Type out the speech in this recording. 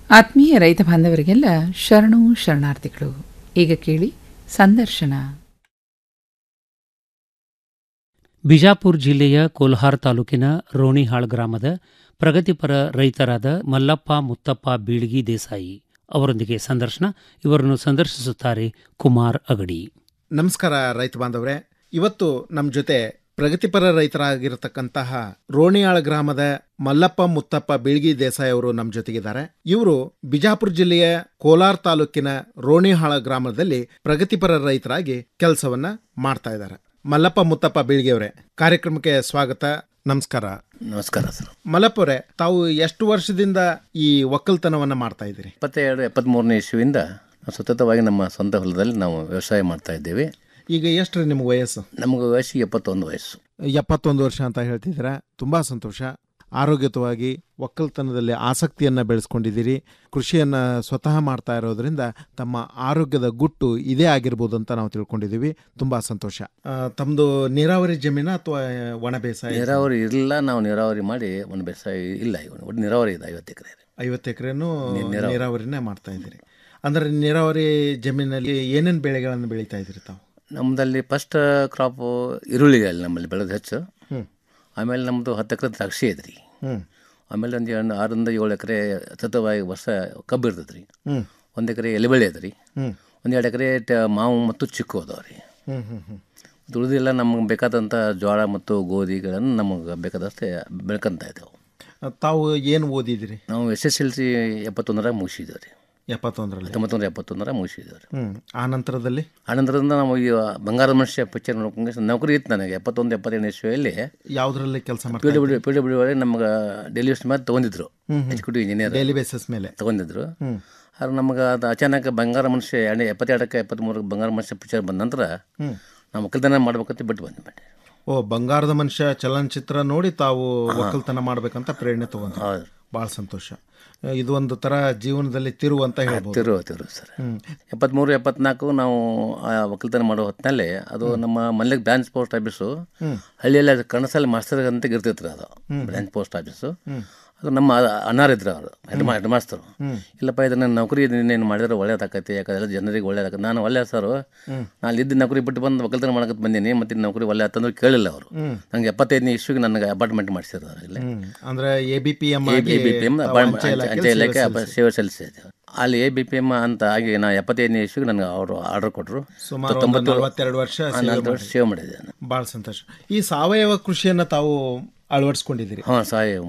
ಆತ್ಮೀಯ ರೈತ ಬಾಂಧವರಿಗೆಲ್ಲ ಶರಣು ಶರಣಾರ್ಥಿಗಳು ಈಗ ಕೇಳಿ ಸಂದರ್ಶನ ಬಿಜಾಪುರ ಜಿಲ್ಲೆಯ ಕೋಲ್ಹಾರ್ ತಾಲೂಕಿನ ರೋಣಿಹಾಳ್ ಗ್ರಾಮದ ಪ್ರಗತಿಪರ ರೈತರಾದ ಮಲ್ಲಪ್ಪ ಮುತ್ತಪ್ಪ ಬೀಳ್ಗಿ ದೇಸಾಯಿ ಅವರೊಂದಿಗೆ ಸಂದರ್ಶನ ಇವರನ್ನು ಸಂದರ್ಶಿಸುತ್ತಾರೆ ಕುಮಾರ್ ಅಗಡಿ ನಮಸ್ಕಾರ ರೈತ ಬಾಂಧವರೇ ಇವತ್ತು ನಮ್ಮ ಜೊತೆ ಪ್ರಗತಿಪರ ರೈತರಾಗಿರತಕ್ಕಂತಹ ರೋಣಿಯಾಳ ಗ್ರಾಮದ ಮಲ್ಲಪ್ಪ ಮುತ್ತಪ್ಪ ಬೀಳ್ಗಿ ದೇಸಾಯಿ ಅವರು ನಮ್ಮ ಜೊತೆಗಿದ್ದಾರೆ ಇವರು ಬಿಜಾಪುರ ಜಿಲ್ಲೆಯ ಕೋಲಾರ ತಾಲೂಕಿನ ರೋಣಿಹಾಳ ಗ್ರಾಮದಲ್ಲಿ ಪ್ರಗತಿಪರ ರೈತರಾಗಿ ಕೆಲಸವನ್ನ ಮಾಡ್ತಾ ಇದ್ದಾರೆ ಮಲ್ಲಪ್ಪ ಮುತ್ತಪ್ಪ ಬೀಳ್ಗಿ ಅವರೇ ಕಾರ್ಯಕ್ರಮಕ್ಕೆ ಸ್ವಾಗತ ನಮಸ್ಕಾರ ನಮಸ್ಕಾರ ಸರ್ ಮಲ್ಲಪ್ಪ ಅವರೇ ತಾವು ಎಷ್ಟು ವರ್ಷದಿಂದ ಈ ಒಕ್ಕಲ್ತನವನ್ನ ಮಾಡ್ತಾ ಇದ್ದೀರಿ ಇಪ್ಪತ್ತೆರಡು ಎಪ್ಪತ್ತ್ಮೂರನೇ ಇಸ್ವಿಯಿಂದ ನಾವು ಸತತವಾಗಿ ನಮ್ಮ ಸ್ವಂತ ಹೊಲದಲ್ಲಿ ನಾವು ವ್ಯವಸಾಯ ಮಾಡ್ತಾ ಇದ್ದೇವೆ ಈಗ ಎಷ್ಟ್ರಿ ನಿಮ್ಗೆ ವಯಸ್ಸು ನಮಗೆ ವಯಸ್ಸಿಗೆ ಎಪ್ಪತ್ತೊಂದು ವಯಸ್ಸು ಎಪ್ಪತ್ತೊಂದು ವರ್ಷ ಅಂತ ಹೇಳ್ತಿದ್ದೀರಾ ತುಂಬಾ ಸಂತೋಷ ಆರೋಗ್ಯಯುತವಾಗಿ ಒಕ್ಕಲ್ತನದಲ್ಲಿ ಆಸಕ್ತಿಯನ್ನ ಬೆಳೆಸ್ಕೊಂಡಿದ್ದೀರಿ ಕೃಷಿಯನ್ನ ಸ್ವತಃ ಮಾಡ್ತಾ ಇರೋದ್ರಿಂದ ತಮ್ಮ ಆರೋಗ್ಯದ ಗುಟ್ಟು ಇದೇ ಆಗಿರ್ಬೋದು ಅಂತ ನಾವು ತಿಳ್ಕೊಂಡಿದ್ದೀವಿ ತುಂಬಾ ಸಂತೋಷ ಆ, ತಮ್ದು ನೀರಾವರಿ ಜಮೀನ ಅಥವಾ ಒಣ ಬೇಸಾಯ ನೀರಾವರಿ ಇರಲಿಲ್ಲ ನಾವು ನೀರಾವರಿ ಮಾಡಿ ಒಂದು ಬೇಸಾಯ ಇಲ್ಲ ಈಗ ಒಟ್ಟು ನೀರಾವರಿ ಇದೆ ಐವತ್ತು ಎಕರೆ ಐವತ್ತು ಎಕರೆನೂ ನೀರಾವರಿನೇ ಮಾಡ್ತಾ ಇದ್ದೀರಿ ಅಂದ್ರೆ ನೀರಾವರಿ ಜಮೀನಲ್ಲಿ ಏನೇನು ಬೆಳೆಗಳನ್ನು ಬೆಳೀತಾ ಇದ್ದೀರಿ ತಾವು ನಮ್ಮದಲ್ಲಿ ಫಸ್ಟ್ ಕ್ರಾಪು ಈರುಳ್ಳಿ ಅಲ್ಲಿ ನಮ್ಮಲ್ಲಿ ಬೆಳೆದು ಹೆಚ್ಚು ಹ್ಮ್. ಆಮೇಲೆ ನಮ್ಮದು ಹತ್ತು ಎಕರೆ ದ್ರಾಕ್ಷಿ ಐತ್ರಿ ಹ್ಮ್ ಆಮೇಲೆ ಒಂದು ಎರಡು ಆರರಿಂದ ಏಳು ಎಕರೆ ಸತತವಾಗಿ ವರ್ಷ ಕಬ್ಬು ಇರ್ತೈತೆ ರೀ ಹ್ಮ್ ಒಂದು ಎಕರೆ ಎಲೆಬೆಳೆ ಅದ ರೀ ಹ್ಮ್ ಒಂದು ಎರಡು ಎಕರೆ ಟ- ಮಾವು ಮತ್ತು ಚಿಕ್ಕು ಅದಾವೆ ರೀ ಹ್ಮ್ ಹ್ಮ್ ಹ್ಮ್ ಉಳಿದೆಲ್ಲ ನಮಗೆ ಬೇಕಾದಂಥ ಜೋಳ ಮತ್ತು ಗೋಧಿಗಳನ್ನು ನಮಗೆ ಬೇಕಾದಷ್ಟೇ ಬೆಳ್ಕೊಂತ ಇದ್ದೇವೆ ತಾವು ಏನು ಓದಿದಿರಿ ನಾವು ಎಸ್ ಎಸ್ ಎಲ್ ಸಿ ಎಪ್ಪತ್ತೊಂದರಾಗ ಮುಗಿಸಿದ್ದೇವೆ ರೀ ಎಪ್ಪತ್ತೊಂದರಲ್ಲಿ ಹತ್ತೊಂಬತ್ತು ನೂರ ಎಪ್ಪತ್ತೊಂದರಾಗ ಮುಗಿಸಿದ್ದೇವೆ ರೀ ಹ್ಮ್ ಆ ನಂತರದಲ್ಲಿ ಆನಂತರದಿಂದ ನಾವು ಈ ಬಂಗಾರದ ಮನುಷ್ಯ ಪಿಕ್ಚರ್ ನೋಡ್ಕೊಂಡು ನೌಕರಿ ಇತ್ತು ನನಗೆ ಎಪ್ಪತ್ತೊಂದು ಎಪ್ಪತ್ತೇಳು ಇಸ್ವಿಯಲ್ಲಿ ಯಾವುದರಲ್ಲಿ ಕೆಲಸ ಪಿ ಮಾಡ್ತಾ ಡಬ್ಲ್ಯೂ ಪಿ ಡಬ್ಲ್ಯೂ ಒಳಗೆ ನಮ್ಗೆ ಡೆಲ್ಲಿ ಮೇಲೆ ತೊಗೊಂಡಿದ್ರು ಎಕ್ಸಿಕ್ಯೂಟಿವ್ ಇಂಜಿನಿಯರ್ ಡೈಲಿ ಬೇಸಿಸ್ ಮೇಲೆ ತೊಗೊಂಡಿದ್ರು ಆದ್ರೆ ನಮ್ಗೆ ಅದು ಅಚಾನಕ್ ಬಂಗಾರ ಮನುಷ್ಯ ಎಣ್ಣೆ ಎಪ್ಪತ್ತೆರಡಕ್ಕೆ ಎಪ್ಪತ್ತ್ಮೂರಕ್ಕೆ ಬಂಗಾರ ಮನುಷ್ಯ ಪಿಕ್ಚರ್ ಬಂದ ನಂತರ ನಾವು ಒಕ್ಕಲ್ತನ ಮಾಡ್ಬೇಕಂತ ಬಿಟ್ಟು ಬಂದು ಬಿಟ್ಟೆ ಓ ಬಂಗಾರದ ಮನುಷ್ಯ ಚಲನಚಿತ್ರ ನೋಡಿ ತಾವು ಒಕ್ಕಲ್ತನ ಮಾಡ್ಬೇಕಂತ ಪ್ರೇರಣೆ ತಗೊಂಡ್ರು ಹೌದು ಬಹಳ ಸಂತೋಷ ಇದು ಒಂದು ತರ ಜೀವನದಲ್ಲಿ ತಿರುವು ಅಂತ ಹೇಳ್ಬೋದು ತಿರು ತಿರು ಸರ್ ಎಪ್ಪತ್ತ್ಮೂರು ಎಪ್ಪತ್ನಾಲ್ಕು ನಾವು ಆ ಒಕ್ಕಲ್ತನ ಮಾಡೋ ಹೊತ್ತಿನಲ್ಲಿ ಅದು ನಮ್ಮ ಮಲ್ಲಿಗೆ ಬ್ರಾಂಚ್ ಪೋಸ್ಟ್ ಆಫೀಸು ಹಳ್ಳಿಯಲ್ಲಿ ಅದು ಕಣಸಲ್ಲಿ ಮಾಸ್ತರ್ ಅಂತ ಇರ್ತಿತ್ತು ರೀ ಅದು ಬ್ರಾಂಚ್ ಪೋಸ್ಟ್ ಆಫೀಸು ಅದು ನಮ್ಮ ಅನಾರ್ ಇದ್ರು ಅವರು ಹೆಡ್ ಮಾ ಹೆಡ್ ಮಾಸ್ತರು ಇಲ್ಲಪ್ಪ ಇದನ್ನ ನೌಕರಿ ನೀನು ಮಾಡಿದ್ರೆ ಒಳ್ಳೇದಾಕೈತಿ ಯಾಕಂದ್ರೆ ಜನರಿಗೆ ಒಳ್ಳೇದಾಕೈತಿ ನಾನು ಒಳ್ಳೆ ಸರ್ ನಾನು ಇದ್ದ ನೌಕರಿ ಬಿಟ್ಟು ಬಂದು ಒಕ್ಕಲ್ತನ ಮಾಡಕತ್ ಬಂದೀನಿ ಮತ್ತೆ ಇದ್ ನೌಕರಿ ಒಳ್ಳೆ ಆತಂದ್ರೆ ಕೇಳಿಲ್ಲ ಅವರು ನಂಗೆ ಎಪ್ಪತ್ತೈದನೇ ಇಸ್ವಿಗೆ ನನಗೆ ಅಪಾರ್ಟ್ಮೆಂಟ್ ಮಾಡಿಸಿದ್ರು ಇಲ್ಲಿ ಹ್ಮ್. ಅಂದ್ರೆ A B P M A B P M ಅಂಚೆ ಇಲಾಖೆ ಅಪ- ಸೇವೆ ಸಲ್ಲಿಸಿದೆ ಅಲ್ಲಿ ಎ ಬಿ ಪಿ ಎಮ್ ಅಂತ ಆಗಿ ನಾ ಎಪ್ಪತ್ತೈದನೇ ಇಸ್ವಿಗೆ ನನಗೆ ಅವರು ಆರ್ಡರ್ ಕೊಟ್ಟರು ಸುಮಾರು ಒಂದು ನಲವತ್ತೆರಡು ವರ್ಷ ಸೇವೆ ನಾಲ್ಕು ವರ್ಷ ಸೇವೆ ಮಾಡಿದ್ದೆ ನಾನು ಬಹಳ ಸಂತೋಷ ಈ ಸಾವಯವ ಕೃಷಿಯನ್ನ ತಾವು ಅಳವಡಿಸ್ಕೊಂಡಿದ್ದೀರಿ ಹಾಂ ಸಾಯಿ